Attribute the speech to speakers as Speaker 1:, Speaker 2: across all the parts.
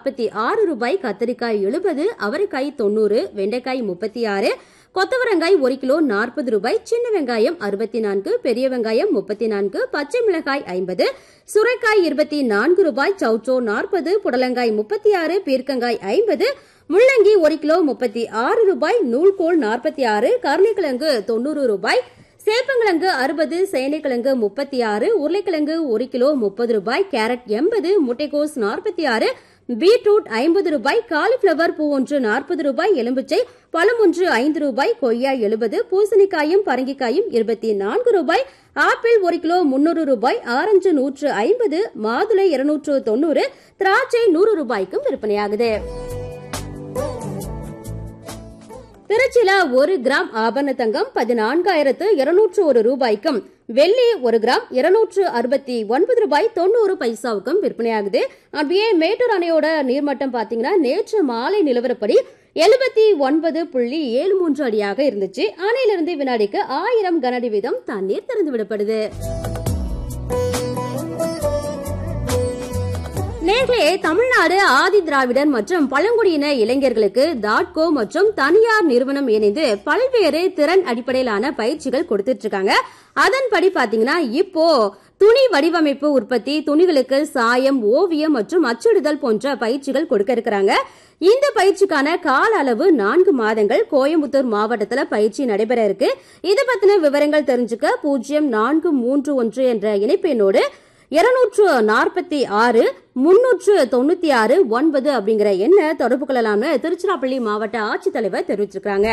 Speaker 1: நாற்பத்தி ஆறு ரூபாய் கத்தரிக்காய் எழுபது அவரைக்காய் தொண்ணூறு வெண்டைக்காய் முப்பத்தி ஆறு கொத்தவரங்காய் ஒரு கிலோ நாற்பது ரூபாய் சின்ன வெங்காயம் அறுபத்தி நான்கு பெரிய வெங்காயம் முப்பத்தி நான்கு பச்சை மிளகாய் ஐம்பது சுரைக்காய் இருபத்தி நான்கு ரூபாய் சௌச்சோ நாற்பது புடலங்காய் முப்பத்தி ஆறு பீர்க்கங்காய் ஐம்பது முள்ளங்கி ஒரு கிலோ முப்பத்தி ஆறு ரூபாய் நூல்கோல் நாற்பத்தி ஆறு கருணைக்கிழங்கு தொண்ணூறு ரூபாய் சேப்பங்கிழங்கு அறுபது சேனைக்கிழங்கு முப்பத்தி ஆறு உருளைக்கிழங்கு ஒரு கிலோ முப்பது ரூபாய் கேரட் எண்பது முட்டைகோஸ் நாற்பத்தி ஆறு பீட்ரூட் ஐம்பது ரூபாய் காலிஃபிளவர் பூ ஒன்று நாற்பது ரூபாய் எலும்பிச்சை பழம் ஒன்று ஐந்து ரூபாய் கொய்யா எழுபது பூசணிக்காயும் பரங்கிக்காயும் இருபத்தி நான்கு ரூபாய் ஆப்பிள் ஒரு கிலோ முன்னூறு ரூபாய் ஆரஞ்சு நூற்று ஐம்பது மாதுளை இருநூற்று தொண்ணூறு திராட்சை நூறு ரூபாய்க்கும் விற்பனையாகுது திருச்சியில ஒரு கிராம் ஆபரண தங்கம் பதினான்காயிரத்து இருநூற்று ஒரு ரூபாய்க்கும் வெள்ளி ஒரு கிராம் இருநூற்று அறுபத்தி ஒன்பது ரூபாய் தொண்ணூறு பைசாவுக்கும் விற்பனையாகுது அப்படியே மேட்டூர் அணையோட நீர்மட்டம் பாத்தீங்கன்னா நேற்று மாலை நிலவரப்படி எழுபத்தி ஒன்பது புள்ளி ஏழு மூன்று அடியாக இருந்துச்சு அணையிலிருந்து வினாடிக்கு ஆயிரம் கனஅடி வீதம் தண்ணீர் திறந்து விடப்படுது நேர்களே தமிழ்நாடு ஆதி திராவிடர் மற்றும் பழங்குடியின இளைஞர்களுக்கு தாட்கோ மற்றும் தனியார் நிறுவனம் இணைந்து பல்வேறு திறன் அடிப்படையிலான பயிற்சிகள் கொடுத்துட்டு இருக்காங்க அதன்படி பாத்தீங்கன்னா இப்போ துணி வடிவமைப்பு உற்பத்தி துணிகளுக்கு சாயம் ஓவியம் மற்றும் அச்சிடுதல் போன்ற பயிற்சிகள் கொடுக்க இருக்கிறாங்க இந்த பயிற்சிக்கான கால அளவு நான்கு மாதங்கள் கோயம்புத்தூர் மாவட்டத்துல பயிற்சி நடைபெற இருக்கு இது பத்தின விவரங்கள் தெரிஞ்சுக்க பூஜ்ஜியம் நான்கு மூன்று ஒன்று என்ற இணைப்பெண்ணோடு இருநூற்று நாற்பத்தி ஆறு முன்னூற்று தொண்ணூத்தி ஆறு ஒன்பது அப்படிங்கிற எண்ணை தொடர்பு கொள்ளலாம்னு திருச்சிராப்பள்ளி மாவட்ட ஆட்சித்தலைவர் தெரிவிச்சிருக்காங்க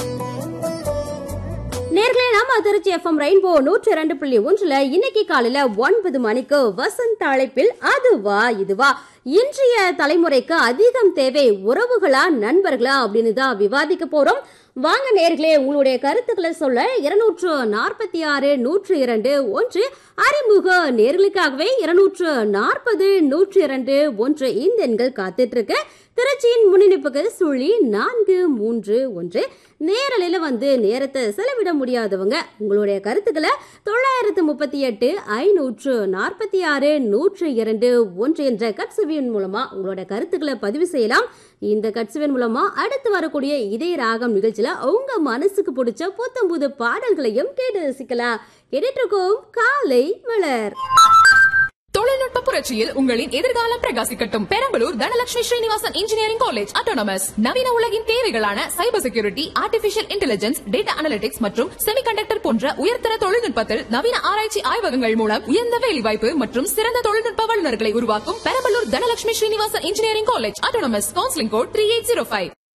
Speaker 1: நேர்களே நாம திருச்சி எஃப்எம் ரெயின்போ நூற்றி இரண்டு புள்ளி ஒன்றுல இன்னைக்கு காலையில ஒன்பது மணிக்கு வசந்த் அழைப்பில் அதுவா இதுவா இன்றைய தலைமுறைக்கு அதிகம் தேவை உறவுகளா நண்பர்களா அப்படின்னு தான் விவாதிக்க போறோம் வாங்க நேர்களே உங்களுடைய கருத்துக்களை சொல்ல இருநூற்று நாற்பத்தி ஆறு நூற்று இரண்டு ஒன்று அறிமுக நேர்களுக்காகவே இருநூற்று நாற்பது நூற்று இரண்டு ஒன்று இந்த எண்கள் காத்துட்டு இருக்கு திருச்சியின் முன்னிணைப்புக்கு சுழி நான்கு மூன்று ஒன்று நேரலையில வந்து நேரத்தை செலவிட முடியாதவங்க உங்களுடைய கருத்துக்களை தொள்ளாயிரத்து முப்பத்தி எட்டு ஐநூற்று நாற்பத்தி ஆறு நூற்று இரண்டு ஒன்று என்ற கட்சவியின் மூலமா உங்களோட கருத்துக்களை பதிவு செய்யலாம் இந்த கட்சவின் மூலமா அடுத்து வரக்கூடிய இதய ராகம் நிகழ்ச்சியில உங்க மனசுக்கு பிடிச்ச புத்தம் புது பாடல்களையும் கேட்டு ரசிக்கலாம் கேட்டுட்டு இருக்கோம் காலை மலர்
Speaker 2: தொழில்நுட்ப புரட்சியில் உங்களின் எதிர்காலம் பிரகாசிக்கட்டும் Perambalur Dhanalakshmi Srinivasan engineering college autonomous நவீன உலகின் தேவைகளான cyber security artificial intelligence data analytics மற்றும் செமிகண்டக்டர் போன்ற உயர்தர தொழில்நுட்பத்தில் நவீன ஆராய்ச்சி ஆய்வகங்கள் மூலம் உயர்ந்த வேலைவாய்ப்பு மற்றும் சிறந்த தொழில்நுட்ப வல்லுநர்களை உருவாக்கும் Perambalur Dhanalakshmi Srinivasan engineering college autonomous counselling code three eight zero five